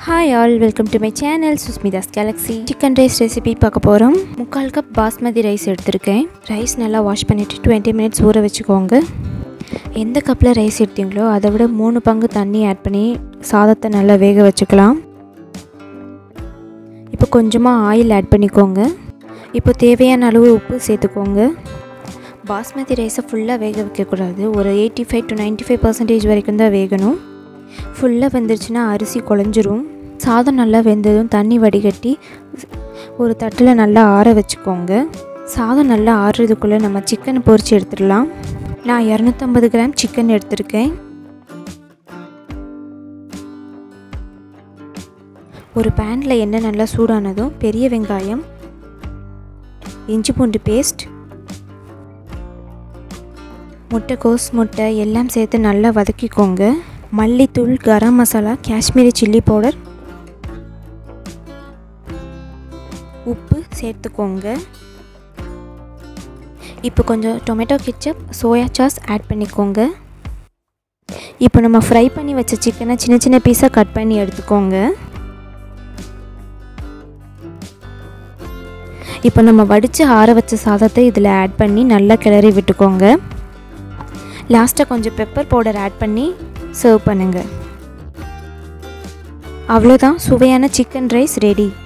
hi all welcome to my channel Sushmita's galaxy chicken rice recipe பார்க்க போகிறோம் முக்கால் cup basmati rice எடுத்திருக்கேன் ரைஸ் நல்லா வாஷ் பண்ணிவிட்டு டுவெண்ட்டி மினிட்ஸ் ஊற வச்சுக்கோங்க எந்த கப்பில் ரைஸ் எடுத்தீங்களோ அதை விட மூணு பங்கு தண்ணி ஆட் பண்ணி சாதத்தை நல்லா வேக வச்சுக்கலாம் இப்போ கொஞ்சமாக ஆயில் ஆட் பண்ணிக்கோங்க இப்போ தேவையான அளவு உப்பு சேர்த்துக்கோங்க பாஸ்மதி ரைஸை ஃபுல்லாக வேக வைக்கக்கூடாது ஒரு eighty five to ninety five percentage வரைக்கும் தான் வேகணும் ஃபுல்லாக வெந்துருச்சுன்னா அரிசி குழஞ்சிரும் சாதம் நல்லா வெந்ததும் தண்ணி வடிகட்டி ஒரு தட்டில் நல்லா ஆற வச்சுக்கோங்க சாதம் நல்லா ஆறுறதுக்குள்ளே நம்ம சிக்கனை பொரித்து எடுத்துடலாம் நான் இரநூத்தம்பது கிராம் சிக்கன் எடுத்திருக்கேன் ஒரு பேனில் எண்ணெய் நல்லா சூடானதும் பெரிய வெங்காயம் இஞ்சி பூண்டு பேஸ்ட் முட்டைக்கோஸ் முட்டை எல்லாம் சேர்த்து நல்லா வதக்கிக்கோங்க மல்லித்தூள் கரம் மசாலா காஷ்மீரி சில்லி பவுடர் உப்பு சேர்த்துக்கோங்க இப்போ கொஞ்சம் tomato ketchup soya sauce add பண்ணிக்கோங்க இப்போ நம்ம ஃப்ரை பண்ணி வச்ச சிக்கனை சின்ன சின்ன பீஸாக கட் பண்ணி எடுத்துக்கோங்க இப்போ நம்ம வடித்து ஆற வச்ச சாதத்தை இதில் ஆட் பண்ணி நல்லா கிளறி விட்டுக்கோங்க லாஸ்ட்டாக கொஞ்சம் பெப்பர் பவுடர் ஆட் பண்ணி சர்வ் பண்ணுங்கள் அவ்வளோதான் சுவையான சிக்கன் ரைஸ் ரெடி